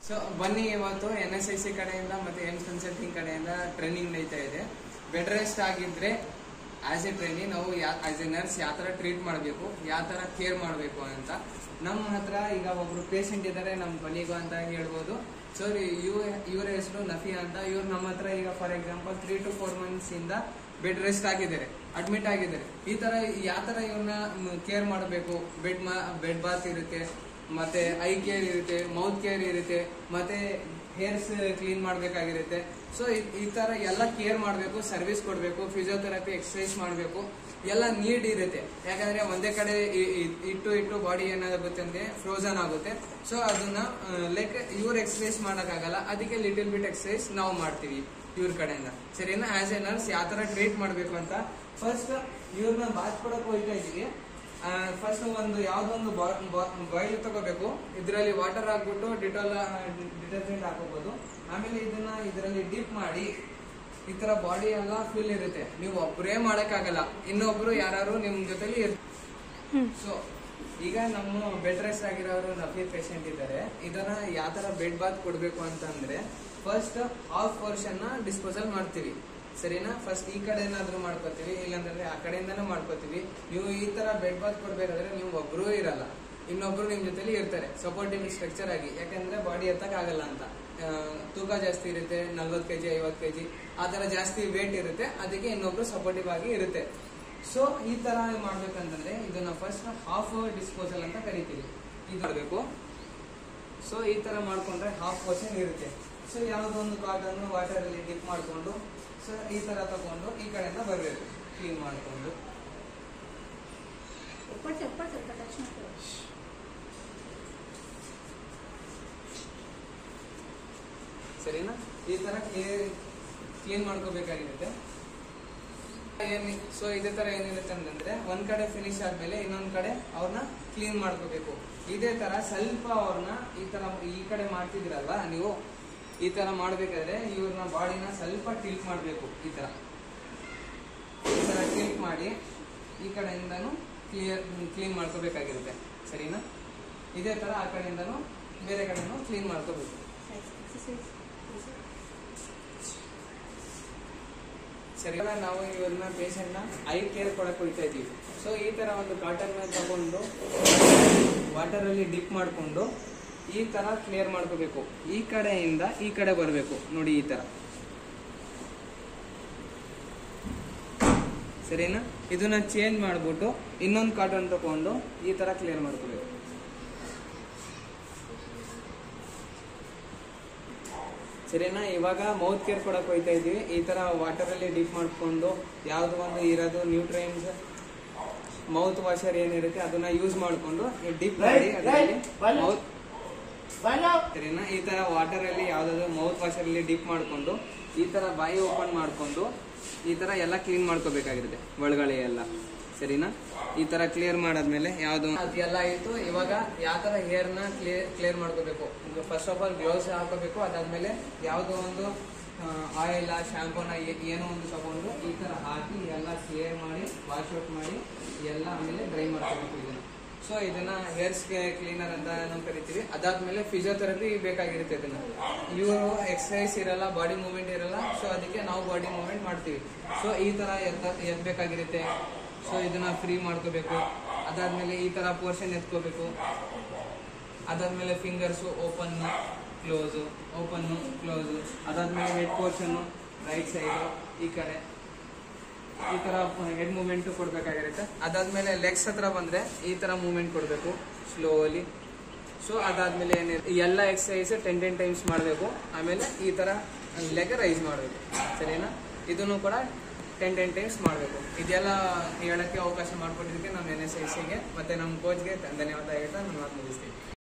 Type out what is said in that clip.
so ಬನ್ನಿ ಇವತ್ತು N S I C ಕಡೆಯಿಂದ ಮತ್ತೆ ಎನ್ ಕನ್ಸಲ್ಟಿಂಗ್ ಕಡೆಯಿಂದ ಟ್ರೈನಿಂಗ್ ನಡೀತಾ ಇದೆ ಬೆಡ್ ರೆಸ್ಟ್ ಆಗಿದ್ರೆ ಆಸ್ ಎ ಟ್ರೈನಿ ನಾವು ಆಸ್ ಎ ನರ್ಸ್ ಯಾವ ತರ ಟ್ರೀಟ್ ಮಾಡಬೇಕು ಯಾವ ತರ ಕೇರ್ ಮಾಡಬೇಕು ಅಂತ ನಮ್ಮ ಹತ್ರ ಈಗ ಒಬ್ರು ಪೇಷಂಟ್ ಇದ್ದಾರೆ ನಮ್ಮ ಕೊಲಿಗು ಅಂತ ಹೇಳ್ಬೋದು ಸೊ ಇವ್ ಇವರ ಹೆಸರು ನಫಿ ಅಂತ ಇವ್ರು ನಮ್ಮ ಹತ್ರ ಈಗ for example three to four months ಇಂದ ಬೆಡ್ ರೆಸ್ಟ್ ಆಗಿದ್ದಾರೆ ಅಡ್ಮಿಟ್ ಆಗಿದ್ದಾರೆ ಈ ತರ ಯಾವ ತರ ಇವ್ರನ್ನ ಕೇರ್ ಮಾಡಬೇಕು ಬೆಡ್ ಬೆಡ್ ಬಾತ್ ಇರುತ್ತೆ ಮತ್ತೆ ಐ ಕೇರ್ ಇರುತ್ತೆ ಮೌತ್ ಕೇರ್ ಇರುತ್ತೆ ಮತ್ತೆ ಹೇರ್ಸ್ ಕ್ಲೀನ್ ಮಾಡ್ಬೇಕಾಗಿರುತ್ತೆ ಸೊ ಈ ತರ ಎಲ್ಲ ಕೇರ್ ಮಾಡಬೇಕು ಸರ್ವಿಸ್ ಕೊಡಬೇಕು ಫಿಸಿಯೋಥೆರಪಿ ಎಕ್ಸರ್ಸೈಸ್ ಮಾಡಬೇಕು ಎಲ್ಲ ನೀಡ್ ಇರುತ್ತೆ ಯಾಕಂದ್ರೆ ಒಂದೇ ಕಡೆ ಇ- ಇ- ಇಟ್ಟು ಇಟ್ಟು ಬಾಡಿ ಏನಾಗುತ್ತೆ ಅಂದ್ರೆ ಫ್ರೋಸನ್ ಆಗುತ್ತೆ ಸೊ ಅದನ್ನ ಲೈಕ್ ಇವ್ರು ಎಕ್ಸರ್ಸೈಸ್ ಮಾಡಕ್ಕಾಗಲ್ಲ ಅದಕ್ಕೆ ಲಿಟಲ್ ಬಿಟ್ ಎಕ್ಸರ್ಸೈಸ್ ನಾವು ಮಾಡ್ತೀವಿ ಇವ್ರ ಕಡೆಯಿಂದ ಸರಿನಾ ಆಸ್ ಎ ನರ್ಸ್ ಯಾವ ತರ ಟ್ರೀಟ್ ಮಾಡಬೇಕು ಅಂತ ಫಸ್ಟ್ ಇವ್ರನ್ನ ಬಾತ್ ಕೊಡಕ್ ಹೋಗ್ತಾ ಇದೀವಿ ಫಸ್ಟ್ ಒಂದು ಯಾವ್ದೊಂದು ಬಾಯ್ಲ್ ತಗೋಬೇಕು ಇದರಲ್ಲಿ ವಾಟರ್ ಹಾಕ್ಬಿಟ್ಟು ಡಿಟೋಲ್ ಡಿಟರ್ಜೆಂಟ್ ಹಾಕೋಬಹುದು ಆಮೇಲೆ ಇದನ್ನ ಇದರಲ್ಲಿ ಡಿಪ್ ಮಾಡಿ ಈ ತರ ಬಾಡಿ ಎಲ್ಲ ಫುಲ್ ಇರುತ್ತೆ ನೀವು ಒಬ್ಬರೇ ಮಾಡಕ್ಕಾಗಲ್ಲ ಇನ್ನೊಬ್ರು ಯಾರು ನಿಮ್ ಜೊತೆಲಿ ಇರ್ ಸೊ ಈಗ ನಮ್ಮ ಬೆಡ್ ರೆಸ್ಟ್ ಆಗಿರೋರು ನಫಿ ಪೇಷಂಟ್ ಇದ್ದಾರೆ ಇದನ್ನ ಯಾವ ತರ ಬೆಡ್ ಬಾತ್ ಕೊಡ್ಬೇಕು ಅಂತಂದ್ರೆ ಫಸ್ಟ್ ಹಾಫ್ ಪೋರ್ಷನ್ ನ ಡಿಸ್ಪೋಸಲ್ ಮಾಡ್ತೀವಿ ಸರಿನಾ ಫಸ್ಟ್ ಈ ಕಡೆ ಏನಾದ್ರೂ ಮಾಡ್ಕೋತೀವಿ ಇಲ್ಲಾಂದ್ರೆ ಆ ಕಡೆಯಿಂದನೂ ಮಾಡ್ಕೋತೀವಿ ನೀವು ಈ ತರ ಬೆಡ್ ಬಾತ್ ಕೊಡ್ಬೇಕಾದ್ರೆ ನೀವು ಒಬ್ರು ಇರಲ್ಲ ಇನ್ನೊಬ್ರು ನಿಮ್ ಜೊತೆಲಿ ಇರ್ತಾರೆ ಸಪೋರ್ಟಿವ್ ಸ್ಟ್ರಕ್ಚರ್ ಆಗಿ ಯಾಕಂದ್ರೆ ಬಾಡಿ ಎತ್ತಕ್ ಆಗಲ್ಲ ಅಂತ ಆ, ತೂಕ ಜಾಸ್ತಿ ಇರುತ್ತೆ ನಲ್ವತ್ತು ಕೆಜಿ ಐವತ್ತು ಕೆಜಿ ಆ ತರ ಜಾಸ್ತಿ ವೇಟ್ ಇರುತ್ತೆ ಅದಕ್ಕೆ ಇನ್ನೊಬ್ರು ಸಪೋರ್ಟಿವ್ ಆಗಿ ಇರುತ್ತೆ ಸೊ ಈ ತರ ಮಾಡ್ಬೇಕಂತಂದ್ರೆ ಇದನ್ನ ಫಸ್ಟ್ ಹಾಫ್ ಡಿಸ್ಪೋಸಲ್ ಅಂತ ಕರಿತೀವಿ ಇದು ಮಾಡಬೇಕು ಸೊ ಈ ತರ ಮಾಡ್ಕೊಂಡ್ರೆ ಹಾಫ್ ಪರ್ಸೆಂಟ್ ಇರುತ್ತೆ ಸೊ ಯಾವ್ದೋ ಒಂದು ಕಾಟನ್ ವಾಟರ್ ಅಲ್ಲಿ ಡಿಪ್ ಮಾಡ್ಕೊಂಡು ಸೊ ಈ ತರ ತಗೊಂಡು ಈ ಕಡೆಯಿಂದ ಬರಬೇಕು ಕ್ಲೀನ್ ಮಾಡ್ಕೊಂಡು ಒಪ್ಪಟ್ಟು ಒಪ್ಪಟ್ಟು ಸ್ವಲ್ಪ ಟಚ್ ಮಾಡ್ಕೊಳ್ಳಿ ಸರಿನಾ ಈ ತರ ಕ್ಲೀನ್ ಮಾಡ್ಕೋಬೇಕಾಗಿರುತ್ತೆ ಏನ್ ಸೊ ಇದೇ ತರ ಏನಿರುತ್ತೆ ಅಂತಂದ್ರೆ ಒಂದ್ ಕಡೆ ಫಿನಿಶ್ ಆದ್ಮೇಲೆ ಇನ್ನೊಂದ್ ಕಡೆ ಅವ್ರನ್ನ ಕ್ಲೀನ್ ಮಾಡ್ಕೋಬೇಕು ಇದೇ ತರ ಸ್ವಲ್ಪ ಅವ್ರನ್ನ ಈ ತರ ಈ ಕಡೆ ಮಾಡ್ತಿದ್ರಲ್ವಾ ನೀವು ಈ ತರ ಮಾಡ್ಬೇಕಾದ್ರೆ ಇವ್ರನ್ನ ಬಾಡಿನ ಸ್ವಲ್ಪ ಟಿಲ್ಟ್ ಮಾಡ್ಬೇಕು ಈ ತರ ಈ ತರ ಟಿಲ್ಟ್ ಮಾಡಿ ಈ ಕಡೆಯಿಂದನು ಕ್ಲಿಯರ್ ಕ್ಲೀನ್ ಮಾಡ್ಕೋಬೇಕಾಗಿರುತ್ತೆ ಸರಿನಾ ಇದೇ ತರ ಆ ಕಡೆಯಿಂದನು ಬೇರೆ ಕಡೆನೂ ಕ್ಲೀನ್ ಮಾಡ್ಕೋಬೇಕು ಎಕ್ಸಸೈಸ್ ಸರಿ ಇವಾಗ ನಾವು ಇವ್ರನ್ನ ಪೇಷಂಟ್ ನ ಐ ಕೇರ್ ಕೊಡಕ್ ಹೋಗ್ತಾ ಇದೀವಿ ಸೊ ಈ ತರ ಒಂದು ಕಾಟನ್ ನ ತಗೊಂಡು ವಾಟರ್ ಅಲ್ಲಿ ಡಿಪ್ ಮಾಡ್ಕೊಂಡು ಈ ತರ ಕ್ಲಿಯರ್ ಮಾಡ್ಕೋಬೇಕು ಈ ಕಡೆಯಿಂದ ಈ ಕಡೆ ಬರಬೇಕು ನೋಡಿ ಈ ತರ ಸರಿನಾ ಇದನ್ನ ಚೇಂಜ್ ಮಾಡ್ಬಿಟ್ಟು ಇನ್ನೊಂದು ಕಾಟನ್ ತಗೊಂಡು ಈ ತರ ಕ್ಲಿಯರ್ ಮಾಡ್ಕೋಬೇಕು ಸರಿನಾ ಇವಾಗ ಮೌತ್ ಕೇರ್ ಕೊಡಕ್ ಹೋಗ್ತಾ ಇದೀವಿ ಈ ತರ ವಾಟರ್ ಅಲ್ಲಿ ಡಿಪ್ ಮಾಡ್ಕೊಂಡು ಯಾವ್ದು ಒಂದು ಇರೋದು ನ್ಯೂಟ್ರೈನ್ಸ್ ಮೌತ್ ವಾಷರ್ ಏನಿರುತ್ತೆ ಅದನ್ನ ಯೂಸ್ ಮಾಡ್ಕೊಂಡು ಡಿಪ್ ಮಾಡಿ ಅದರಲ್ಲಿ ಮೌತ್ ಸರಿನಾ ಈ ತರ ವಾಟರ್ ಅಲ್ಲಿ ಯಾವ್ದಾದ್ರು ಮೌತ್ ವಾಷರ್ ಅಲ್ಲಿ ಡಿಪ್ ಮಾಡ್ಕೊಂಡು ಈ ತರ ಬಾಯಿ ಓಪನ್ ಮಾಡ್ಕೊಂಡು ಈ ತರ ಎಲ್ಲ ಕ್ಲೀನ್ ಮಾಡ್ಕೋಬೇಕಾಗಿರುತ್ತೆ ಒಳಗಡೆ ಎಲ್ಲ ಸರಿನಾ ಈ ತರ ಕ್ಲಿಯರ್ ಮಾಡಾದ್ಮೇಲೆ ಯಾವ್ದು ಅದೆಲ್ಲ ಆಯ್ತು ಇವಾಗ ಯಾವ ತರ ಹೇರ್ ನ ಕ್ಲಿಯರ್ ಕ್ಲಿಯರ್ ಮಾಡ್ಕೋಬೇಕು ಫಸ್ಟ್ ಆಫ್ ಆಲ್ ಗ್ಲೌಸ್ ಹಾಕೋಬೇಕು ಅದಾದ್ಮೇಲೆ ಯಾವ್ದೋ ಒಂದು ಆಯಿಲ್ ಶಾಂಪೂನ ಏನೋ ಒಂದು ತಗೊಂಡು ಈ ತರ ಹಾಕಿ ಎಲ್ಲ ಕ್ಲಿಯರ್ ಮಾಡಿ ವಾಶ್ ಔಟ್ ಮಾಡಿ ಎಲ್ಲ ಆಮೇಲೆ ಡ್ರೈ ಮಾಡ್ಕೋಬೇಕು ಇದನ್ನ ಸೊ ಇದನ್ನ ಹೇರ್ಸ್ ಕ್ಲೀನರ್ ಅಂತ ನಾವು ಕರಿತೀವಿ ಅದಾದ್ಮೇಲೆ ಫಿಸಿಯೋಥೆರಪಿ ಬೇಕಾಗಿರುತ್ತೆ ಇದನ್ನ ಇವರು ಎಕ್ಸರ್ಸೈಸ್ ಇರಲ್ಲ ಬಾಡಿ ಮೂವ್ಮೆಂಟ್ ಇರಲ್ಲ ಸೊ ಅದಕ್ಕೆ ನಾವು ಬಾಡಿ ಮೂವ್ಮೆಂಟ್ ಮಾಡ್ತೀವಿ ಸೊ ಈ ತರ ಎತ್ತ ಎತ್ತಬೇಕಾಗಿರುತ್ತೆ ಸೊ ಇದನ್ನ ಫ್ರೀ ಮಾಡ್ಕೋಬೇಕು ಅದಾದ್ಮೇಲೆ ಈ ತರ ಪೋರ್ಷನ್ ಎತ್ಕೋಬೇಕು ಅದಾದ್ಮೇಲೆ fingers open close open close ಅದಾದ್ಮೇಲೆ ಹೆಡ್ ಪೋರ್ಷನ್ ರೈಟ್ ಸೈಡ್ ಈ ಕಡೆ ಈ ತರ ಹೆಡ್ ಮೂವ್ಮೆಂಟ್ ಕೊಡ್ಬೇಕಾಗಿರುತ್ತೆ ಅದಾದ್ಮೇಲೆ ಲೆಗ್ಸ್ ಹತ್ರ ಬಂದ್ರೆ ಈ ತರ ಮೂವ್ಮೆಂಟ್ ಕೊಡ್ಬೇಕು ಸ್ಲೋಲಿ ಸೊ ಅದಾದ್ಮೇಲೆ ಏನಿದೆ ಎಲ್ಲ ಎಕ್ಸಸೈಸ್ ಟೆನ್ ಟೆನ್ ಟೈಮ್ಸ್ ಮಾಡಬೇಕು ಆಮೇಲೆ ಈ ತರ ಲೆಗ್ ರೈಸ್ ಮಾಡಬೇಕು ಸರಿನಾ ಇದನ್ನು ಕೂಡ ಟೆನ್ ಟೆನ್ ಟೈಮ್ಸ್ ಮಾಡಬೇಕು ಇದೆಲ್ಲ ಹೇಳಕ್ಕೆ ಅವಕಾಶ ಮಾಡಿಕೊಟ್ಟಿದ್ದಕ್ಕೆ ನಮ್ಮ ಎನ್ ಎಸ್ ಐ ಸಿಗೆ ಮತ್ತೆ ನಮ್ಮ ಕೋಚ್ಗೆ ಧನ್ಯವಾದ ಹೇಳ್ತಾ ನಾನು ಮಾತು ಮುಗಿಸ್ತೀನಿ